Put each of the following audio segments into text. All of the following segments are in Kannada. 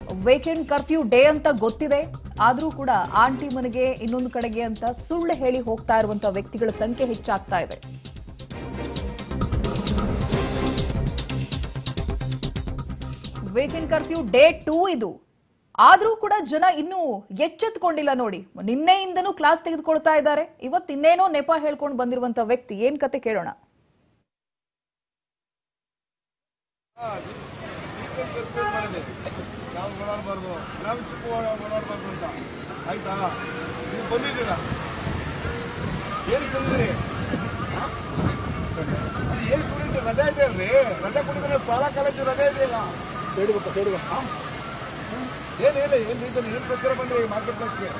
ವೇಕೆಂಡ್ ಕರ್ಫ್ಯೂ ಡೇ ಅಂತ ಗೊತ್ತಿದೆ ಆದ್ರೂ ಕೂಡ ಆಂಟಿ ಮನೆಗೆ ಇನ್ನೊಂದು ಕಡೆಗೆ ಅಂತ ಸುಳ್ಳು ಹೇಳಿ ಹೋಗ್ತಾ ಇರುವಂತ ವ್ಯಕ್ತಿಗಳ ಸಂಖ್ಯೆ ಹೆಚ್ಚಾಗ್ತಾ ಇದೆ ವೇಕೆಂಡ್ ಕರ್ಫ್ಯೂ ಡೇ ಟೂ ಇದು ಆದ್ರೂ ಕೂಡ ಜನ ಇನ್ನೂ ಎಚ್ಚೆತ್ಕೊಂಡಿಲ್ಲ ನೋಡಿ ನಿನ್ನೆಯಿಂದನೂ ಕ್ಲಾಸ್ ತೆಗೆದುಕೊಳ್ತಾ ಇದ್ದಾರೆ ಇವತ್ತು ಇನ್ನೇನೋ ನೆಪ ಹೇಳ್ಕೊಂಡು ಬಂದಿರುವಂತ ವ್ಯಕ್ತಿ ಏನ್ ಕತೆ ಕೇಳೋಣ ಮಾಡಿದೆ ನಾವು ಓಡಾಡಬಾರ್ದು ನಾವು ಚಿಕ್ಕ ಓಡಾಡಬಾರ್ದು ಅಂತ ಆಯ್ತಾ ನೀವು ಬಂದಿದ್ದೀರಾ ಏನಕ್ಕೆ ಬಂದಿದ್ದೀರಿ ಅದು ಏನು ಸ್ಟೂಡೆಂಟ್ ರಜೆ ಇದೆ ಅಲ್ರಿ ರಜೆ ಕೊಟ್ಟಿದ್ರೆ ಶಾಲಾ ಕಾಲೇಜು ರಜೆ ಇದೆಯಲ್ಲ ಸೇಡ್ಬೇಕು ಸೇಡ್ಬೇಕು ಏನು ಏನು ಏನು ರೀಸನ್ ಏನಕ್ಕೋಸ್ಕರ ಬಂದ್ರಿ ಮಾರ್ಕೆಟ್ ಪ್ಲೇಸ್ಗೆ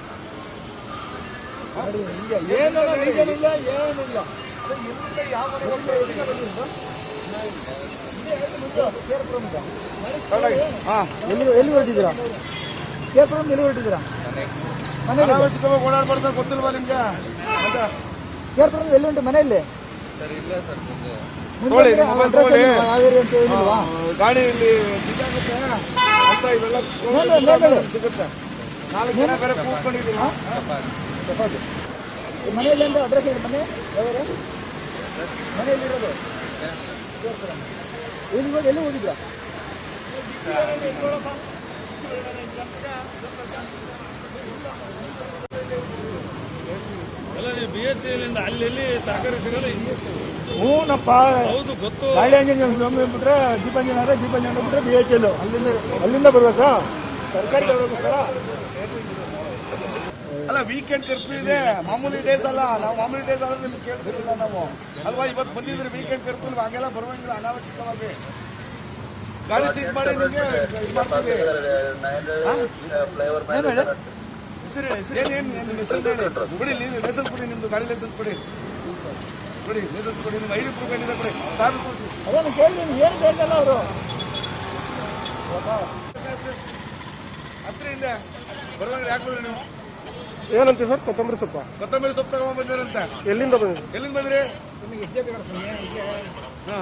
ಏನು ರೀಸನ್ ಇಲ್ಲ ಏನಿಲ್ಲ ಎಲ್ಲಿಂದ ಯಾವ ಮನೆಗೆ ಹೋಗ್ತಾ ಇದ್ದೀರಾ? ಹಾಂ ಎಲ್ಲಿ ಎಲ್ಲಿ ಹೊರಟಿದ್ದೀರಾ ಕೇರ್ಪುರಂ ಎಲ್ಲಿ ಹೊರಟಿದ್ದೀರಾ ಮನೆಯಲ್ಲಿ ಅನಾವಶ್ಯಕವಾಗಿ ಓಡಾಡ್ಬಾರ್ದು ಗೊತ್ತಿಲ್ವಾ ನಿಮ್ಗೆ ಅಂತ ಕೇರ್ಪುರಂ ಎಲ್ಲಿ ಉಂಟು ಮನೆಯಲ್ಲಿ ಮುಂದೆ ತಗೊಳ್ಳಿ, ಅಂದ್ರೆ ನಿಮ್ಮ ಮೊಬೈಲ್ address ತಗೊಳ್ಳಿ. ಅಲ್ಲಿ ಹಾವೇರಿ ಅಂತ ಏನಿಲ್ವಾ ಗಾಡಿಯಲ್ಲಿ ಬಿದ್ದಾಗುತ್ತೆ ಅಂತ ಇವೆಲ್ಲ ನೇಮ್ ಹೇಳಿ, ನೇಮ್ ಹೇಳಿ. ಸಿಗುತ್ತೆ ನಾಲ್ಕು ಜನ ಬೇರೆ ಕೂತ್ಕೊಂಡಿದ್ದೀವಿ ತಪಾಸು ಮನೆಯಲ್ಲಿ ಅಂದ್ರೆ ಅಡ್ರೆಸ್ ಹೇಳಿ ಮನೆ ಯಾವ್ಯಾರ ಮನೆಯಲ್ಲಿರೋದು ಕೇರ್ಪುರಂ ಎಲ್ಲಿ ಹೋಗಿ ಎಲ್ಲಿ ಹೋಗಿದ್ರಾ ಬಿ ಎಚ್ ಎಲ್ಲಿಂದ ಅಲ್ಲೆಲ್ಲಿ ತರಕಾರಿ ಸಿಗಲ್ಲ ಇಲ್ಲಿ ಹ್ಞೂನಪ್ಪ ಹೌದು ಗೊತ್ತು ಗಾಳಿ ಅಂಜನ್ ಸ್ವಾಮಿ ಬಿಟ್ರೆ ದೀಪಂಜನ ಆದರೆ ದೀಪಂಜನ ಬಿಟ್ರೆ ಬಿ ಎಚ್ ಎಲ್ ಅಲ್ಲಿಂದ ಅಲ್ಲಿಂದ ಬರ್ಬೇಕಾ ಸರ್ಕಾರಿ ಬರ್ಬೇಕೋಸ್ಕರ ಅಲ್ಲ ವೀಕೆಂಡ್ ಕರ್ಫ್ಯೂ ಇದೆ ಮಾಮೂಲಿ ಡೇಸ್ ಅಲ್ಲ ನಾವು ಮಾಮೂಲಿ ಡೇಸ್ ಅಲ್ಲ ನಿಮ್ಗೆ ಕೇಳ್ತಿರಲಿಲ್ಲ ನಾವು ಅಲ್ವಾ ಇವತ್ತು ಬಂದಿದ್ರೆ ವೀಕೆಂಡ್ ಕರ್ಫ್ಯೂ ಹಾಗೆಲ್ಲ ಬರುವಂಗಿಲ್ಲ ಅನಾವಶ್ಯಕವಾಗಿ ಗಾಡಿ ಸೀಟ್ ಮಾಡಿ ನಿಮಗೆ ಇದು ಮಾಡ್ತೀವಿ ಏನು ಹೇಳಿ ಏನ್ ಏನ್ ಏನ್ ನಿಮ್ಮ ಹೆಸರು ಹೇಳಿ ಬಿಡಿ ಲೈಸೆನ್ಸ್ ಕೊಡಿ ನಿಮ್ದು ಗಾಡಿ ಲೈಸೆನ್ಸ್ ಕೊಡಿ ಕೊಡಿ ಲೈಸೆನ್ಸ್ ಕೊಡಿ ನಿಮ್ಮ ಐಡಿ ಪ್ರೂಫ್ ಏನಿದೆ ಕೊಡಿ ಸಾವಿರ ಕೊಡಿ ಅದನ್ನು ಕೇಳಿ ಏನು ಕೇಳ್ತಲ್ಲ ಅವರು ಹತ್ತಿರದಿಂದ ಬರುವಾಗ ಯಾಕೆ ಬಂದ್ರಿ ನೀವು ಏನಂತೆ ಸರ್ ಕೊತ್ತಂಬರಿ ಸೊಪ್ಪ ಕೊತ್ತಂಬರಿ ಸೊಪ್ಪು ತಗೊಂಡ್ ಬಂದಿರಂತ ಎಲ್ಲಿಂದ ಬಂದಿದೆ ಎಲ್ಲಿಂದ ಬಂದ್ರಿ ಹಾ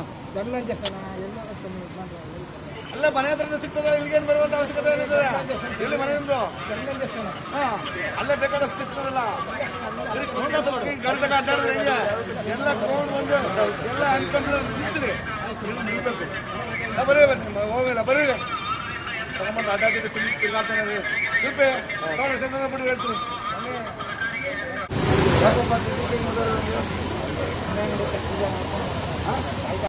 ಅಲ್ಲ ಮನೆ ಹತ್ರನೇ ಸಿಗ್ತದೆ ಇಲ್ಲಿಗೇನು ಬರುವಂತ ಅವಶ್ಯಕತೆ ಏನಿದೆ ಎಲ್ಲಿ ಮನೆ ನಿಮ್ದು ಹಾ ಅಲ್ಲೇ ಬೇಕಾದಷ್ಟು ಸಿಗ್ತದಲ್ಲ ಬರೀ ಕೊತ್ತಂಬರಿ ಸೊಪ್ಪು ಹಿಂಗ್ ಗಾಡಿ ತಗ ಅಡ್ಡಾಡಿದ್ರೆ ಹೆಂಗೆ ಎಲ್ಲ ತಗೊಂಡು ಬಂದು ಎಲ್ಲ ಅನ್ಕೊಂಡು ನಿಲ್ಸ್ರಿ ಇಲ್ಲಿ ನಿಲ್ಬೇಕು ನಾ ಬರ್ರಿ ಬರ್ರಿ ಹೋಗೋಣ ಬರ್ರಿ ತಗೊಂಬಂದು ಅಡ್ಡಾಡಿದ್ರೆ ಸುಮ್ಮನೆ ತಿರ್ಗಾಡ್ತಾನೆ ರೀ ಕೃಪೆ ತಗೊಂಡು ಚಂದನ ಬಿಡಿ ಹೇಳ್ತೀನಿ ಯಾಕಪ್ಪ